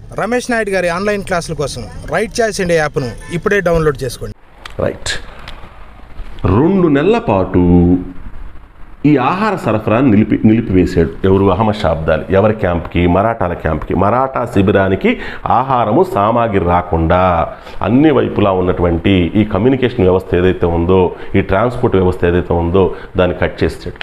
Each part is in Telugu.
రమేష్ నాయుడు గారి ఆన్లైన్ క్లాసుల కోసం రైట్ చాయిస్ ఇండియా యాప్ను ఇప్పుడే డౌన్లోడ్ చేసుకోండి రైట్ రెండు నెలల పాటు ఈ ఆహార సరఫరాని నిలిపి నిలిపివేశాడు ఎవరు అహ్మద్ షాబ్దాలి ఎవరి క్యాంప్కి మరాఠాల క్యాంప్కి మరాఠా శిబిరానికి ఆహారము సామాగ్రి రాకుండా అన్ని వైపులా ఉన్నటువంటి ఈ కమ్యూనికేషన్ వ్యవస్థ ఏదైతే ఉందో ఈ ట్రాన్స్పోర్ట్ వ్యవస్థ ఏదైతే ఉందో దాన్ని కట్ చేసాడు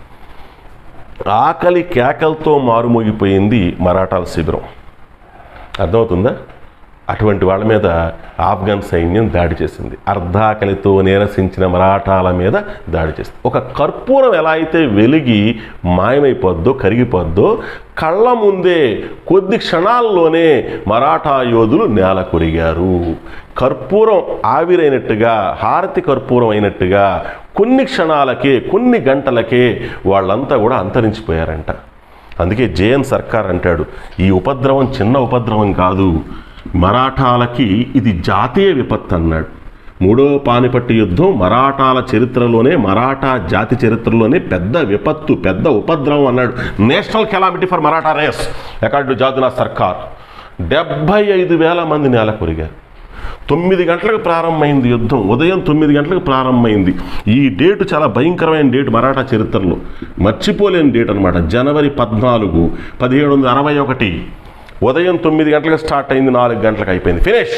ఆకలి కేకలతో మారుమోగిపోయింది మరాఠాల శిబిరం అర్థమవుతుందా అటువంటి వాళ్ళ మీద ఆఫ్ఘన్ సైన్యం దాడి చేసింది అర్ధాకలితో నీరసించిన మరాఠాల మీద దాడి చేసింది ఒక కర్పూరం ఎలా అయితే వెలిగి మాయమైపోద్దో కరిగిపోద్దో కళ్ళ ముందే కొద్ది క్షణాల్లోనే మరాఠా యోధులు నేల కొరిగారు కర్పూరం ఆవిరైనట్టుగా హారతి కర్పూరం అయినట్టుగా కొన్ని క్షణాలకే కొన్ని గంటలకే వాళ్ళంతా కూడా అంతరించిపోయారంట అందుకే జేఎన్ సర్కార్ అంటాడు ఈ ఉపద్రవం చిన్న ఉపద్రవం కాదు మరాఠాలకి ఇది జాతీయ విపత్తు అన్నాడు మూడో పానిపట్టు యుద్ధం మరాఠాల చరిత్రలోనే మరాఠా జాతి చరిత్రలోనే పెద్ద విపత్తు పెద్ద ఉపద్రవం అన్నాడు national calamity for Maratha race accord Jadunath Sarkar డెబ్భై ఐదు వేల మంది నేల కొరిగారు తొమ్మిది గంటలకు ప్రారంభమైంది యుద్ధం ఉదయం తొమ్మిది గంటలకు ప్రారంభమైంది ఈ డేటు చాలా భయంకరమైన డేట్ మరాఠా చరిత్రలో మర్చిపోలేని డేట్ అనమాట జనవరి పద్నాలుగు పదిహేడు వందల అరవై ఒకటి ఉదయం తొమ్మిది గంటలకు స్టార్ట్ అయింది నాలుగు గంటలకు అయిపోయింది ఫినిష్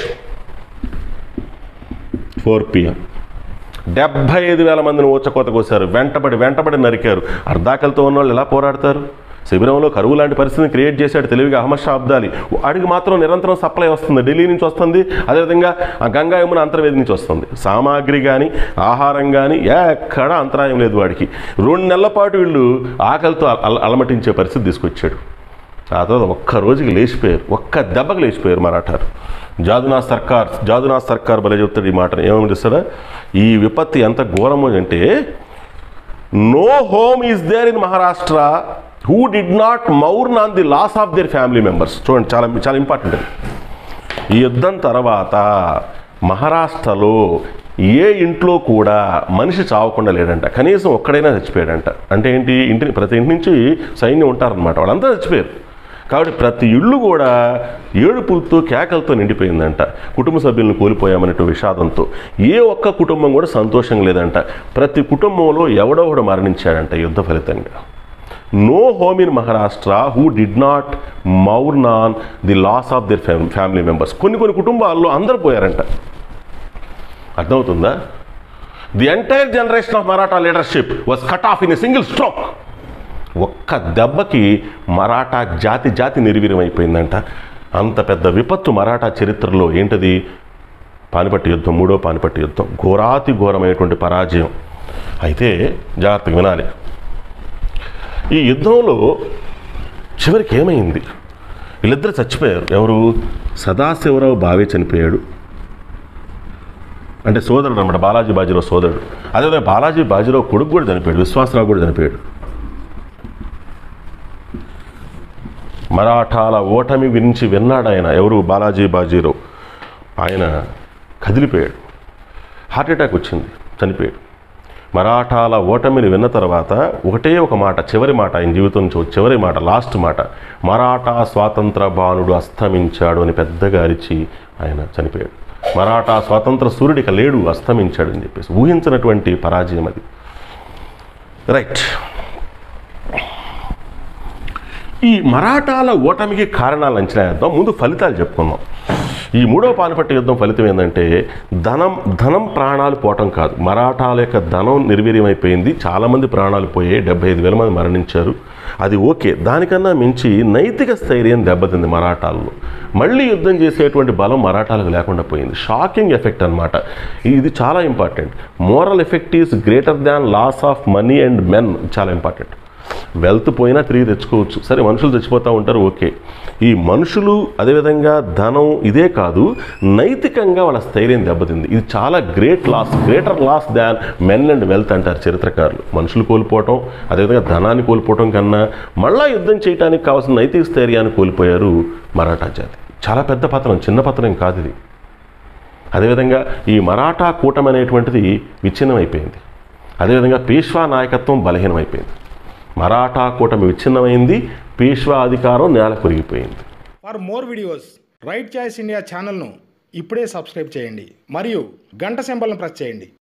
ఫోర్ పిఎం డెబ్భై ఐదు వేల మందిని ఊచకోత కోసారు వెంటబడి వెంటబడి నరికారు అర్ధాకలతో ఉన్న వాళ్ళు ఎలా పోరాడతారు శిబిరంలో కరువు లాంటి పరిస్థితిని క్రియేట్ చేశాడు తెలివిగా అహ్మద్ షా అబ్దాలి వాడికి మాత్రం నిరంతరం సప్లై వస్తుంది ఢిల్లీ నుంచి వస్తుంది అదేవిధంగా ఆ గంగా యమున అంతర్వేది నుంచి వస్తుంది సామాగ్రి కానీ ఆహారం కానీ ఎక్కడ అంతరాయం లేదు వాడికి రెండు నెలల పాటు వీళ్ళు ఆకలితో అల- అలమటించే పరిస్థితి తీసుకొచ్చాడు ఆ తర్వాత ఒక్క రోజుకి లేచిపోయారు ఒక్క దెబ్బకి లేచిపోయారు మరాఠారు జాదునా సర్కార్ జాదునా సర్కార్ భలే చెప్తాడు ఈ మాటను ఏమని చెప్తాడా ఈ విపత్తి ఎంత ఘోరము అంటే no home is there in Maharashtra who did not mourn on the loss of their family members చూడండి చాలా చాలా ఇంపార్టెంట్ అది ఈ యుద్ధం తర్వాత మహారాష్ట్రలో ఏ ఇంట్లో కూడా మనిషి చావకుండా లేడంట కనీసం ఒక్కడైనా చచ్చిపోయాడంట అంటే ఏంటి ఇంటిని ప్రతి ఇంటి నుంచి సైన్యం ఉంటారనమాట వాళ్ళంతా చచ్చిపోయారు కాబట్టి ప్రతి ఇల్లు కూడా ఏడుపులతో కేకలతో నిండిపోయిందంట కుటుంబ సభ్యులను కోల్పోయామన్నట్టు విషాదంతో ఏ ఒక్క కుటుంబం కూడా సంతోషంగా లేదంట ప్రతి కుటుంబంలో ఎవడో ఒకడు మరణించాడంట యుద్ధ ఫలితంగా no home in Maharashtra who did not mourn on the loss of their family members కొన్ని కొన్ని కుటుంబాల్లో అందరూ పోయారంట అర్థమవుతుందా the entire generation of Maratha leadership was cut off in a single stroke ఒక్క దెబ్బకి మరాఠా జాతి జాతి నిర్వీర్యం అయిపోయిందంట అంత పెద్ద విపత్తు మరాఠా చరిత్రలో ఏంటది పానిపట్టు యుద్ధం మూడో పానిపట్టు యుద్ధం ఘోరాతి ఘోరమైనటువంటి పరాజయం అయితే జాగ్రత్తగా వినాలి ఈ యుద్ధంలో చివరికి ఏమైంది వీళ్ళిద్దరు చచ్చిపోయారు ఎవరు సదాశివరావు బావే చనిపోయాడు అంటే సోదరుడు అనమాట బాలాజీ బాజీరావు సోదరుడు అదేవిధంగా బాలాజీ బాజీరావు కొడుకు కూడా చనిపోయాడు విశ్వాసరావు కూడా చనిపోయాడు మరాఠాల ఓటమి గురించి విన్నాడు ఆయన ఎవరు బాలాజీ బాజీరావు ఆయన కదిలిపోయాడు హార్ట్ అటాక్ వచ్చింది చనిపోయాడు మరాఠాల ఓటమిని విన్న తర్వాత ఒకటే ఒక మాట చివరి మాట ఆయన జీవితం నుంచి ఒక చివరి మాట లాస్ట్ మాట మరాఠా స్వాతంత్ర బాణుడు అస్తమించాడు అని పెద్దగా అరిచి ఆయన చనిపోయాడు మరాఠా స్వాతంత్ర సూర్యుడిక లేడు అస్తమించాడు అని చెప్పేసి ఊహించినటువంటి పరాజయం అది రైట్ ఈ మరాఠాల ఓటమికి కారణాలు అంచనా వేద్దాం ముందు ఫలితాలు చెప్పుకుందాం ఈ మూడవ పానిపట్టు యుద్ధం ఫలితం ఏంటంటే ధనం ధనం ప్రాణాలు పోవటం కాదు మరాఠాల యొక్క ధనం నిర్వీర్యమైపోయింది చాలామంది ప్రాణాలు పోయాయి డెబ్బై ఐదు వేల మంది మరణించారు అది ఓకే దానికన్నా మించి నైతిక స్థైర్యం దెబ్బతింది మరాఠాల్లో మళ్ళీ యుద్ధం చేసేటువంటి బలం మరాఠాలకు లేకుండా పోయింది షాకింగ్ ఎఫెక్ట్ అనమాట ఇది చాలా important moral effect is greater than loss of money and men చాలా ఇంపార్టెంట్ వెల్త్ పోయినా తిరిగి తెచ్చుకోవచ్చు సరే మనుషులు చచ్చిపోతూ ఉంటారు ఓకే ఈ మనుషులు అదేవిధంగా ధనం ఇదే కాదు నైతికంగా వాళ్ళ స్థైర్యం దెబ్బతింది ఇది చాలా great loss greater loss than men and wealth అంటారు చరిత్రకారులు మనుషులు కోల్పోవటం అదేవిధంగా ధనాన్ని కోల్పోవటం కన్నా మళ్ళా యుద్ధం చేయడానికి కావాల్సిన నైతిక స్థైర్యాన్ని కోల్పోయారు మరాఠా జాతి చాలా పెద్ద పతనం చిన్న పతనం కాదు ఇది అదేవిధంగా ఈ మరాఠా కూటమి అనేటువంటిది విచ్ఛిన్నమైపోయింది అదేవిధంగా పేష్వా నాయకత్వం బలహీనమైపోయింది మరాఠా కూటమి విచ్ఛిన్నమైంది పేష్వా అధికారం నేల కొరిగిపోయింది for more videos right choice India ఛానల్ను ఇప్పుడే సబ్స్క్రైబ్ చేయండి మరియు గంట సింబల్ను ప్రెస్ చేయండి